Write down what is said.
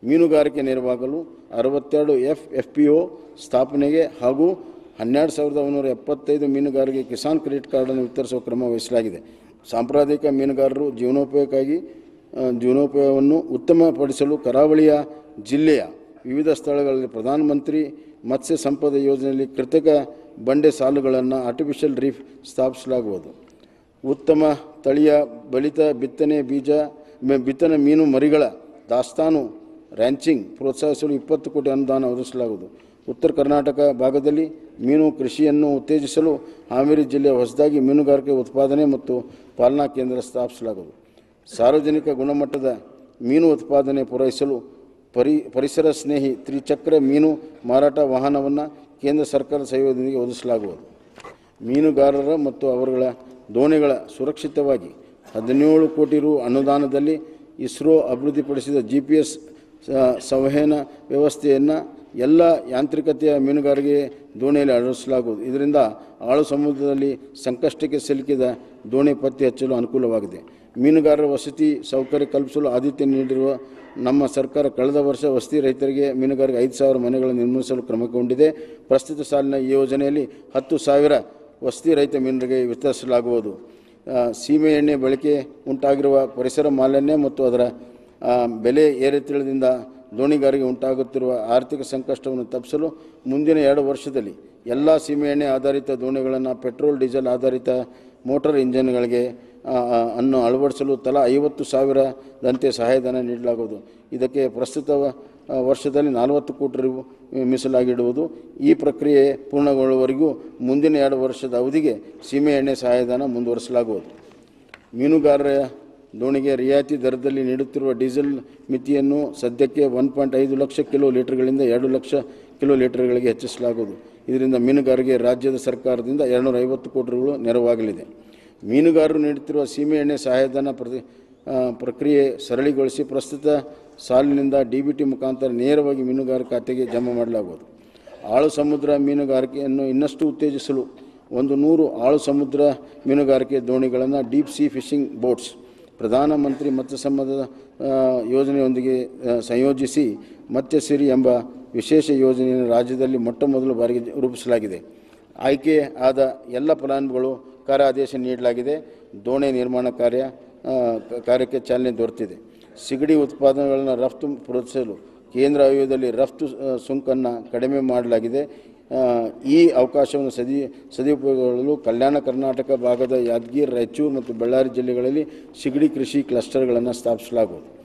ಮೀನುಗಾರಿಕೆ ನೆರವಾಗಲು ಅರವತ್ತೆರಡು ಎಫ್ ಎಫ್ ಪಿ ಒ ಸ್ಥಾಪನೆಗೆ ಹಾಗೂ ಹನ್ನೆರಡು ಸಾವಿರದ ಒಂಬೈನೂರ ಎಪ್ಪತ್ತೈದು ಮೀನುಗಾರರಿಗೆ ಕಿಸಾನ್ ಕ್ರೆಡಿಟ್ ಕಾರ್ಡನ್ನು ವಿತರಿಸುವ ಕ್ರಮ ವಹಿಸಲಾಗಿದೆ ಸಾಂಪ್ರದಾಯಿಕ ಮೀನುಗಾರರು ಜೀವನೋಪಯೋಗಕ್ಕಾಗಿ ಆ, ಜೀವನೋಪಯೋಗವನ್ನು ಉತ್ತಮಪಡಿಸಲು ಕರಾವಳಿಯ ಜಿಲ್ಲೆಯ ವಿವಿಧ ಸ್ಥಳಗಳಲ್ಲಿ ಪ್ರಧಾನಮಂತ್ರಿ ಮತ್ಸ್ಯ ಸಂಪದ ಯೋಜನೆಯಲ್ಲಿ ಕೃತಕ ಬಂಡೆ ಸಾಲುಗಳನ್ನು ಆರ್ಟಿಫಿಷಿಯಲ್ ರೀಫ್ ಸ್ಥಾಪಿಸಲಾಗುವುದು ಉತ್ತಮ ತಳಿಯ ಬಲಿತ ಬಿತ್ತನೆ ಬೀಜ ಮೆ- ಬಿತ್ತನೆ ಮೀನು ಮರಿಗಳ ದಾಸ್ತಾನು ರ್ಯಾಂಚಿಂಗ್ ಪ್ರೋತ್ಸಾಹಿಸಲು ಇಪ್ಪತ್ತು ಕೋಟಿ ಅನುದಾನ ಒದಗಿಸಲಾಗುವುದು ಉತ್ತರ ಕರ್ನಾಟಕ ಭಾಗದಲ್ಲಿ ಮೀನು ಕೃಷಿಯನ್ನು ಉತ್ತೇಜಿಸಲು ಹಾವೇರಿ ಜಿಲ್ಲೆಯ ಹೊಸದಾಗಿ ಮೀನುಗಾರಿಕೆ ಉತ್ಪಾದನೆ ಮತ್ತು ಪಾಲನಾ ಕೇಂದ್ರ ಸ್ಥಾಪಿಸಲಾಗುವುದು ಸಾರ್ವಜನಿಕ ಗುಣಮಟ್ಟದ ಮೀನು ಉತ್ಪಾದನೆ ಪೂರೈಸಲು ಪರಿ ಪರಿಸರ ಸ್ನೇಹಿ ತ್ರಿಚಕ್ರ ಮೀನು ಮಾರಾಟ ವಾಹನವನ್ನು ಕೇಂದ್ರ ಸರ್ಕಾರದ ಸಹಯೋಗದೊಂದಿಗೆ ಒದಗಿಸಲಾಗುವುದು ಮೀನುಗಾರರ ಮತ್ತು ಅವರುಗಳ ದೋಣಿಗಳ ಸುರಕ್ಷಿತವಾಗಿ ಹದಿನೇಳು ಕೋಟಿ ರು ಅನುದಾನದಲ್ಲಿ ಇಸ್ರೋ ಅಭಿವೃದ್ಧಿಪಡಿಸಿದ ಜಿ ಪಿ ಎಸ್ ಸಂವಹನ ವ್ಯವಸ್ಥೆಯನ್ನು ಎಲ್ಲ ಯಾಂತ್ರಿಕತೆಯ ಮೀನುಗಾರಿಕೆ ದೋಣಿಯಲ್ಲಿ ಅಳವಡಿಸಲಾಗುವುದು ಇದರಿಂದ ಆಳು ಸಮುದ್ರದಲ್ಲಿ ಸಂಕಷ್ಟಕ್ಕೆ ಸಿಲುಕಿದ ದೋಣಿ ಪತ್ತೆ ಹಚ್ಚಲು ಅನುಕೂಲವಾಗಿದೆ ಮೀನುಗಾರರ ವಸತಿ ಸೌಕರ್ಯ ಕಲ್ಪಿಸಲು ಆದ್ಯತೆ ನೀಡಿರುವ ನಮ್ಮ ಸರ್ಕಾರ ಕಳೆದ ವರ್ಷ ವಸತಿ ರೈತರಿಗೆ ಮೀನುಗಾರಿಕೆ ಐದು ಸಾವಿರ ಮನೆಗಳನ್ನು ನಿರ್ಮಿಸಲು ಕ್ರಮಗೊಂಡಿದೆ ಪ್ರಸ್ತುತ ಸಾಲಿನ ಈ ಯೋಜನೆಯಲ್ಲಿ ಹತ್ತು ಸಾವಿರ ವಸತಿ ರೈತ ಮೀನುಗಳಿಗೆ ವಿತರಿಸಲಾಗುವುದು ಆ, ಸೀಮೆ ಎಣ್ಣೆ ಬಳಕೆ ಉಂಟಾಗಿರುವ ಪರಿಸರ ಮಾಲಿನ್ಯ ಮತ್ತು ಅದರ ಆ, ಬೆಲೆ ಏರಿಳಿತದಿಂದ ದೋಣಿಗಾರಿಗೆ ಉಂಟಾಗುತ್ತಿರುವ ಆರ್ಥಿಕ ಸಂಕಷ್ಟವನ್ನು ತಪ್ಪಿಸಲು ಮುಂದಿನ ಎರಡು ವರ್ಷದಲ್ಲಿ ಎಲ್ಲ ಸೀಮೆ ಎಣ್ಣೆ ಆಧಾರಿತ ದೋಣಿಗಳನ್ನು ಪೆಟ್ರೋಲ್ ಡೀಸೆಲ್ ಆಧಾರಿತ ಮೋಟಾರ್ ಇಂಜಿನ್ಗಳಿಗೆ ಆ, ಆ, ಅನ್ನು ಅಳವಡಿಸಲು ತಲಾ ಐವತ್ತು ಸಾವಿರದಂತೆ ಸಹಾಯಧನ ನೀಡಲಾಗುವುದು ಇದಕ್ಕೆ ಪ್ರಸ್ತುತ ವ- ಆ, ವರ್ಷದಲ್ಲಿ ನಲವತ್ತು ಕೋಟಿ ರು ಮೀಸಲಾಗಿಡುವುದು ಈ ಪ್ರಕ್ರಿಯೆ ಪೂರ್ಣಗೊಳ್ಳುವವರೆಗೂ ಮುಂದಿನ ಎರಡು ವರ್ಷದ ಅವಧಿಗೆ ಸೀಮೆ ಎಣ್ಣೆ ಸಹಾಯಧನ ಮುಂದುವರಿಸಲಾಗುವುದು ಮೀನುಗಾರರ ದೋಣಿಗೆ ರಿಯಾಯಿತಿ ದರದಲ್ಲಿ ನೀಡುತ್ತಿರುವ ಡೀಸೆಲ್ ಮಿತಿಯನ್ನು ಸದ್ಯಕ್ಕೆ ಒನ್ ಪಾಯಿಂಟ್ ಐದು ಲಕ್ಷ ಕಿಲೋ ಲೀಟರ್ಗಳಿಂದ ಎರಡು ಲಕ್ಷ ಕಿಲೋ ಲೀಟರ್ಗಳಿಗೆ ಹೆಚ್ಚಿಸಲಾಗುವುದು ಇದರಿಂದ ಮೀನುಗಾರರಿಗೆ ರಾಜ್ಯದ ಸರ್ಕಾರದಿಂದ ಎರಡುನೂರ ಐವತ್ತು ಕೋಟಿ ರುಗಳು ನೆರವಾಗಲಿದೆ ಮೀನುಗಾರರು ನೀಡುತ್ತಿರುವ ಸೀಮೆ ಎಣ್ಣೆ ಸಹಾಯಧನ ಪ್ರತಿ ಆ, ಪ್ರಕ್ರಿಯೆ ಸರಳಗೊಳಿಸಿ ಪ್ರಸ್ತುತ ಸಾಲಿನಿಂದ ಡಿ ಬಿ ಟಿ ಮುಖಾಂತರ ನೇರವಾಗಿ ಮೀನುಗಾರ ಖಾತೆಗೆ ಜಮಾ ಮಾಡಲಾಗುವುದು ಆಳು ಸಮುದ್ರ ಮೀನುಗಾರಿಕೆಯನ್ನು ಇನ್ನಷ್ಟು ಉತ್ತೇಜಿಸಲು ಒಂದು ನೂರು ಆಳು ಸಮುದ್ರ ಮೀನುಗಾರಿಕೆ ದೋಣಿಗಳನ್ನು ಡೀಪ್ ಸಿ ಫಿಶಿಂಗ್ ಬೋಟ್ಸ್ ಪ್ರಧಾನಮಂತ್ರಿ ಮತ್ಸ್ಯ ಸಂಪದ ಆ, ಯೋಜನೆಯೊಂದಿಗೆ ಆ, ಸಂಯೋಜಿಸಿ ಮತ್ಸ್ಯಸಿರಿ ಎಂಬ ವಿಶೇಷ ಯೋಜನೆಯನ್ನು ರಾಜ್ಯದಲ್ಲಿ ಮೊಟ್ಟ ಮೊದಲ ಬಾರಿಗೆ ರೂಪಿಸಲಾಗಿದೆ ಆಯ್ಕೆ ಆದ ಎಲ್ಲ ಫಲಾನುಭವಿಗಳು ಕಾರ್ಯ ಆದೇಶ ನೀಡಲಾಗಿದೆ ದೋಣಿ ನಿರ್ಮಾಣ ಕಾರ್ಯ ಆ, ಕ- ಕಾರ್ಯಕ್ಕೆ ಚಾಲನೆ ದೊರೆತಿದೆ ಸಿಗಡಿ ಉತ್ಪಾದನೆಗಳನ್ನು ರಫ್ತು ಪ್ರೋತ್ಸಾಹಿಸಲು ಕೇಂದ್ರ ಆಯೋಗದಲ್ಲಿ ರಫ್ತು ಆ, ಸುಂಕನ್ನು ಕಡಿಮೆ ಮಾಡಲಾಗಿದೆ ಆ, ಈ ಅವಕಾಶವನ್ನು ಸದಿ ಸದುಪಯೋಗಗೊಳ್ಳಲು ಕಲ್ಯಾಣ ಕರ್ನಾಟಕ ಭಾಗದ ಯಾದಗಿರಿ ರಾಯಚೂರು ಮತ್ತು ಬಳ್ಳಾರಿ ಜಿಲ್ಲೆಗಳಲ್ಲಿ ಸಿಗಡಿ ಕೃಷಿ ಕ್ಲಸ್ಟರ್ಗಳನ್ನು ಸ್ಥಾಪಿಸಲಾಗುವುದು